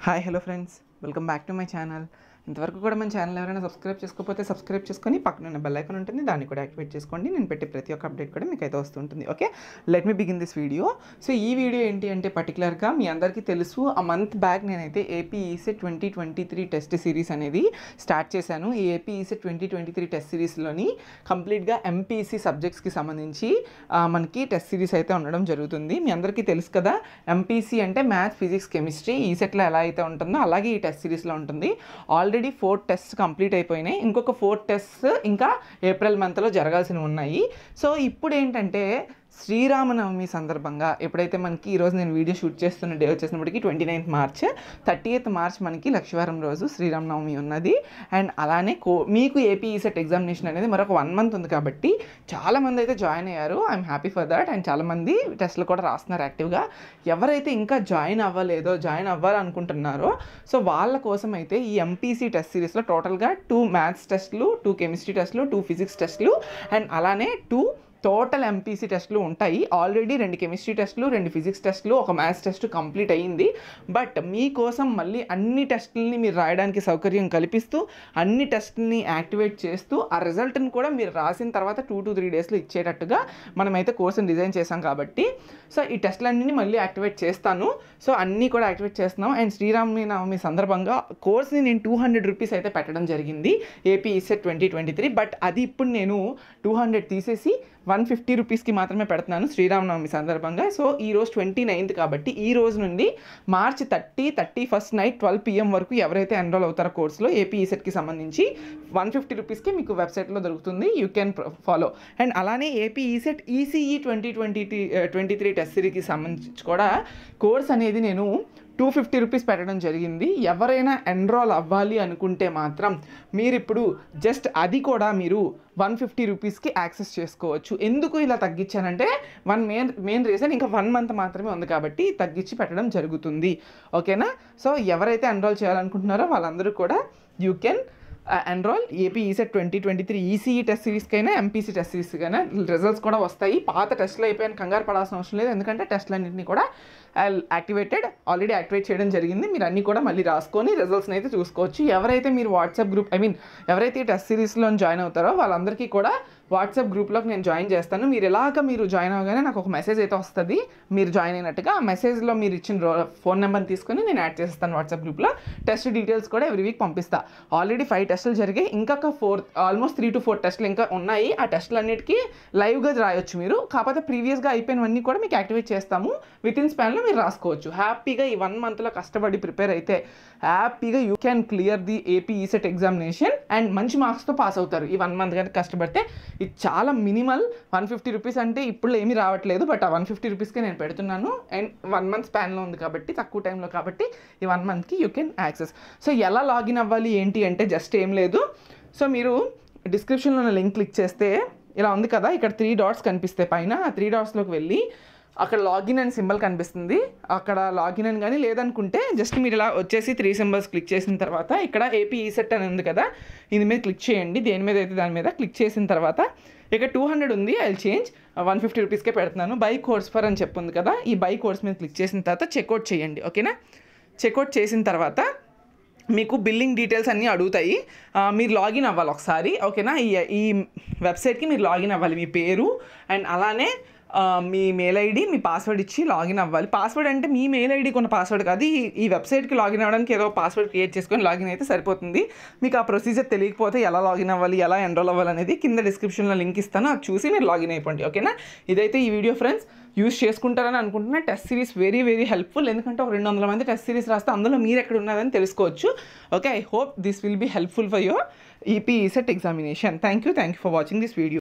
hi hello friends welcome back to my channel ఇంతవరకు కూడా మన ఛానల్ ఎవరైనా సబ్స్క్రైబ్ చేసుకోకపోతే సబ్స్క్రైబ్ చేసుకొని పక్కన ఉన్న బెల్ ఐకాన్ ఉంటుంది దాన్ని కూడా యాక్టివేట్ చేసుకోండి నేను పెట్టే ప్రతి ఒక్క అప్డేట్ కూడా మీకు అయితే వస్తుంటుంది okay let me begin this video so ఈ వీడియో ఏంటి అంటే పర్టికులర్గా మీ అందరికీ తెలుసు ఆ మంత్ బ్యాక్ నేనైతే AP ECET twenty twenty three test series అనేది స్టార్ట్ చేశాను ఈ AP ECET twenty twenty three test సిరీస్లోని కంప్లీట్గా ఎంపీసీ సబ్జెక్ట్స్కి సంబంధించి ఆ, మనకి టెస్ట్ సిరీస్ అయితే ఉండడం జరుగుతుంది మీ అందరికీ తెలుసు కదా ఎంపీసీ అంటే మ్యాథ్స్ ఫిజిక్స్ కెమిస్ట్రీ ఈ సెట్లో ఎలా అయితే ఉంటుందో అలాగే ఈ టెస్ట్ సిరీస్లో ఉంటుంది ఆల్రెడీ ఫోర్ టెస్ట్ కంప్లీట్ అయిపోయినాయి ఇంకొక ఫోర్ టెస్ట్ ఇంకా ఏప్రిల్ మంత్లో జరగాల్సినవి ఉన్నాయి సో ఇప్పుడు ఏంటంటే శ్రీరామనవమి సందర్భంగా ఎప్పుడైతే మనకి ఈరోజు నేను వీడియో షూట్ చేస్తున్న డే వచ్చేసినప్పటికీ twenty ninth March thirty eighth March మనకి లక్షవారం రోజు శ్రీరామనవమి ఉన్నది అండ్ అలానే కో మీకు ఏపీ ఈసెట్ ఎగ్జామినేషన్ అనేది మరొక వన్ మంత్ ఉంది కాబట్టి చాలామంది అయితే జాయిన్ అయ్యారు I'm happy for that and చాలామంది టెస్ట్లు కూడా రాస్తున్నారు యాక్టివ్గా ఎవరైతే ఇంకా జాయిన్ అవ్వలేదో జాయిన్ అవ్వాలనుకుంటున్నారో సో వాళ్ళ కోసం అయితే ఈ ఎంపీసీ టెస్ట్ సిరీస్లో టోటల్గా టూ మ్యాథ్స్ టెస్ట్లు టూ కెమిస్ట్రీ టెస్ట్లు టూ ఫిజిక్స్ టెస్ట్లు అండ్ అలానే టూ టోటల్ ఎంపీసీ టెస్ట్లు ఉంటాయి ఆల్రెడీ రెండు కెమిస్ట్రీ టెస్ట్లు రెండు ఫిజిక్స్ టెస్ట్లు ఒక మ్యాథ్స్ టెస్ట్ కంప్లీట్ అయ్యింది బట్ మీకోసం మళ్ళీ అన్ని టెస్టులని మీరు రాయడానికి సౌకర్యం కల్పిస్తూ అన్ని టెస్టులని యాక్టివేట్ చేస్తూ ఆ రిజల్ట్ని కూడా మీరు రాసిన తర్వాత టూ టు త్రీ డేస్లో ఇచ్చేటట్టుగా మనమైతే కోర్సుని డిజైన్ చేసాం కాబట్టి సో ఈ టెస్ట్లన్నీ మళ్ళీ యాక్టివేట్ చేస్తాను సో అన్నీ కూడా యాక్టివేట్ చేస్తున్నాం అండ్ శ్రీరామి నవమి సందర్భంగా కోర్స్ని నేను టూ హండ్రెడ్ రూపీస్ అయితే పెట్టడం జరిగింది AP ECET twenty twenty three but అది ఇప్పుడు నేను టూ హండ్రెడ్ తీసేసి వన్ ఫిఫ్టీ రూపీస్కి మాత్రమే పెడుతున్నాను శ్రీరామనవమి సందర్భంగా సో ఈ రోజు ట్వంటీ నైన్త్ కాబట్టి ఈ రోజు నుండి March thirty thirty first night twelve PM వరకు ఎవరైతే ఎన్రోల్ అవుతారో కోర్సులో ఏపీ ఈసెట్కి సంబంధించి వన్ ఫిఫ్టీ రూపీస్కి మీకు వెబ్సైట్లో దొరుకుతుంది యూ కెన్ ఫాలో అండ్ అలానే AP ECET ECE twenty twenty twenty three test సిరీస్కి సంబంధించి కూడా కోర్స్ అనేది నేను టూ ఫిఫ్టీ రూపీస్ పెట్టడం జరిగింది ఎవరైనా ఎన్రోల్ అవ్వాలి అనుకుంటే మాత్రం మీరు ఇప్పుడు జస్ట్ అది కూడా మీరు వన్ ఫిఫ్టీ రూపీస్కి యాక్సెస్ చేసుకోవచ్చు ఎందుకు ఇలా తగ్గించానంటే వన్ మెయిన్ మెయిన్ రీజన్ ఇంకా వన్ మంత్ మాత్రమే ఉంది కాబట్టి తగ్గించి పెట్టడం జరుగుతుంది ఓకేనా సో ఎవరైతే ఎన్రోల్ చేయాలనుకుంటున్నారో వాళ్ళందరూ కూడా you can enrol AP ECET twenty twenty three ECE test సిరీస్కైనా ఎంపీసీ టెస్ట్ సిరీస్కైనా రిజల్ట్స్ కూడా వస్తాయి పాత టెస్ట్లు అయిపోయాను కంగారు పడాల్సిన అవసరం లేదు ఎందుకంటే టెస్ట్లన్నింటినీ కూడా యాక్టివేటెడ్ ఆల్రెడీ యాక్టివేట్ చేయడం జరిగింది మీరు అన్నీ కూడా మళ్ళీ రాసుకొని రిజల్ట్స్ని అయితే చూసుకోవచ్చు ఎవరైతే మీరు వాట్సాప్ గ్రూప్ ఐ మీన్ ఎవరైతే ఈ టెస్ట్ సిరీస్లో జాయిన్ అవుతారో వాళ్ళందరికీ కూడా వాట్సాప్ గ్రూప్లోకి నేను జాయిన్ చేస్తాను మీరు ఎలాగ మీరు జాయిన్ అవ్వగానే నాకు ఒక మెసేజ్ అయితే వస్తుంది మీరు జాయిన్ అయినట్టుగా ఆ మెసేజ్లో మీరు ఇచ్చిన రో ఫోన్ నెంబర్ని తీసుకొని నేను యాడ్ చేస్తాను వాట్సాప్ గ్రూప్లో టెస్ట్ డీటెయిల్స్ కూడా ఎవ్రీ వీక్ పంపిస్తా ఆల్రెడీ ఫైవ్ టెస్టులు జరిగాయి ఇంకొక four almost three to four టెస్టులు ఇంకా ఉన్నాయి ఆ టెస్టులు అన్నిటికీ లైవ్గా రాయొచ్చు మీరు కాకపోతే ప్రీవియస్గా అయిపోయినవన్నీ కూడా మీకు యాక్టివేట్ చేస్తాము విత్ ఇన్ స్పాన్లో మీరు రాసుకోవచ్చు హ్యాపీగా ఈ వన్ మంత్లో కష్టపడి ప్రిపేర్ అయితే హ్యాపీగా you can clear the AP ECET examination and మంచి మార్క్స్తో పాస్ అవుతారు ఈ వన్ మంత్ కనుక కష్టపడితే ఇది చాలా మినిమల్ వన్ ఫిఫ్టీ రూపీస్ అంటే ఇప్పుడు ఏమీ రావట్లేదు బట్ ఆ వన్ ఫిఫ్టీ రూపీస్కే నేను పెడుతున్నాను అండ్ వన్ మంత్ స్పాన్లో ఉంది కాబట్టి తక్కువ టైంలో కాబట్టి ఈ వన్ మంత్కి యూ కెన్ యాక్సెస్ సో ఎలా లాగిన్ అవ్వాలి ఏంటి అంటే జస్ట్ ఏం లేదు సో మీరు డిస్క్రిప్షన్లో ఉన్న లింక్ క్లిక్ చేస్తే ఇలా ఉంది కదా ఇక్కడ త్రీ డాట్స్ కనిపిస్తాయి పైన ఆ త్రీ డాట్స్లోకి వెళ్ళి అక్కడ లాగిన్ అని సింబల్ కనిపిస్తుంది అక్కడ లాగిన్ అని కానీ లేదనుకుంటే జస్ట్ మీరు ఇలా వచ్చేసి త్రీ సింబల్స్ క్లిక్ చేసిన తర్వాత ఇక్కడ ఏపీ ఈసెట్ అని ఉంది కదా దీని మీద క్లిక్ చేయండి దేని మీద అయితే దాని మీద క్లిక్ చేసిన తర్వాత ఇక టూ హండ్రెడ్ ఉంది ఐ చేంజ్ వన్ ఫిఫ్టీ రూపీస్కే పెడుతున్నాను బై కోర్స్ ఫర్ అని చెప్పుంది కదా ఈ బై కోర్స్ మీద క్లిక్ చేసిన తర్వాత చెక్అవుట్ చేయండి ఓకేనా చెక్అవుట్ చేసిన తర్వాత మీకు బిల్లింగ్ డీటెయిల్స్ అన్నీ అడుగుతాయి ఆ, మీరు లాగిన్ అవ్వాలి ఒకసారి ఓకేనా ఈ ఈ వెబ్సైట్కి మీరు లాగిన్ అవ్వాలి మీ పేరు అండ్ అలానే ఆ, మీ మెయిల్ ఐడి మీ పాస్వర్డ్ ఇచ్చి లాగిన్ అవ్వాలి పాస్వర్డ్ అంటే మీ మెయిల్ ఐడి కొన్న పాస్వర్డ్ కాదు ఈ ఈ వెబ్సైట్కి లాగిన్ అవ్వడానికి ఏదో పాస్వర్డ్ క్రియేట్ చేసుకొని లాగిన్ అయితే సరిపోతుంది మీకు ఆ ప్రొసీజర్ తెలియకపోతే ఎలా లాగిన్ అవ్వాలి ఎలా ఎన్రోల్ అవ్వాలి అనేది కింద డిస్క్రిప్షన్లో లింక్ ఇస్తాను అది చూసి మీరు లాగిన్ అయిపోండి ఓకేనా ఇదైతే ఈ వీడియో ఫ్రెండ్స్ యూస్ చేసుకుంటారని అనుకుంటున్నా test series very very helpful ఎందుకంటే ఒక రెండు వందల మంది టెస్ట్ సిరీస్ రాస్తే అందులో మీరు ఎక్కడ ఉన్నదని తెలుసుకోవచ్చు okay I hope this will be helpful for your AP ECET examination thank you thank you for watching this video